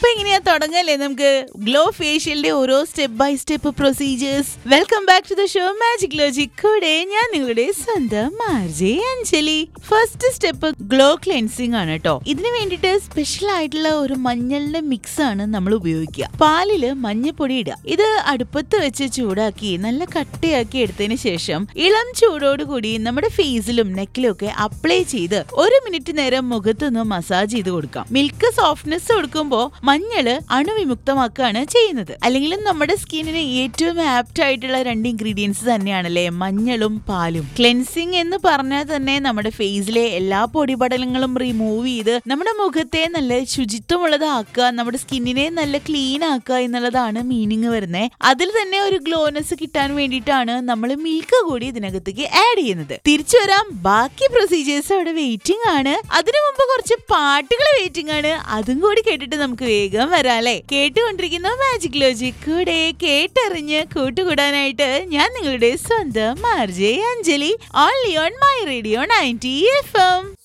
അപ്പൊ എങ്ങനെയാ തുടങ്ങല്ലേ നമുക്ക് ഗ്ലോ ഫേഷ്യലിന്റെ ഓരോ step by step procedures welcome back to the show magic logic കൂടെ ഞാൻ നിങ്ങളുടെ സ്വന്തം RJ Anjali first step glow cleansing ആണ് കേട്ടോ ഇതിന് വേണ്ടിയിട്ട് സ്പെഷ്യൽ ആയിട്ടുള്ള ഒരു മഞ്ഞളിന്റെ മിക്സ് ആണ് നമ്മൾ ഉപയോഗിക്കുക പാലില് മഞ്ഞപ്പൊടി ഇടുക ഇത് അടുപ്പത്ത് വെച്ച് ചൂടാക്കി നല്ല കട്ടയാക്കി എടുത്തതിന് ശേഷം ഇളം ചൂടോടുകൂടി നമ്മുടെ ഫേസിലും നെക്കിലും ഒക്കെ അപ്ലൈ ചെയ്ത് ഒരു മിനിറ്റ് നേരം മുഖത്തൊന്ന് മസാജ് ചെയ്ത് കൊടുക്കാം മിൽക്ക് സോഫ്റ്റ്നെസ് കൊടുക്കുമ്പോൾ മഞ്ഞള് അണുവിമുക്തമാക്കുകയാണ് ചെയ്യുന്നത് അല്ലെങ്കിലും നമ്മുടെ സ്കിന്നിന് ഏറ്റവും ആപ്റ്റ് ആയിട്ടുള്ള രണ്ട് ഇൻഗ്രീഡിയൻസ് തന്നെയാണല്ലേ മഞ്ഞളും പാലും ക്ലെൻസിങ് എന്ന് പറഞ്ഞാൽ തന്നെ നമ്മുടെ ഫേസിലെ എല്ലാ പൊടിപടലങ്ങളും റിമൂവ് ചെയ്ത് നമ്മുടെ മുഖത്തെ നല്ല ശുചിത്വമുള്ളതാക്കുക നമ്മുടെ സ്കിന്നിനെ നല്ല ക്ലീൻ ആക്കുക എന്നുള്ളതാണ് മീനിങ് വരുന്നത് അതിൽ തന്നെ ഒരു ഗ്ലോനെസ് കിട്ടാൻ വേണ്ടിയിട്ടാണ് നമ്മൾ മിൽക്ക് കൂടി ഇതിനകത്തേക്ക് ആഡ് ചെയ്യുന്നത് തിരിച്ചു വരാം ബാക്കി പ്രൊസീജിയേഴ്സ് അവിടെ വെയിറ്റിംഗ് ആണ് അതിനു മുമ്പ് കുറച്ച് പാട്ടുകൾ വെയിറ്റിംഗ് ആണ് അതും കൂടി കേട്ടിട്ട് നമുക്ക് വേഗം വരാല്ലേ കേട്ടുകൊണ്ടിരിക്കുന്ന മാജിക് ലോജിക് കൂടെ കേട്ടറിഞ്ഞ് കൂട്ടുകൂടാനായിട്ട് ഞാൻ നിങ്ങളുടെ സ്വന്തം RJ Anjali only on my radio ninety F M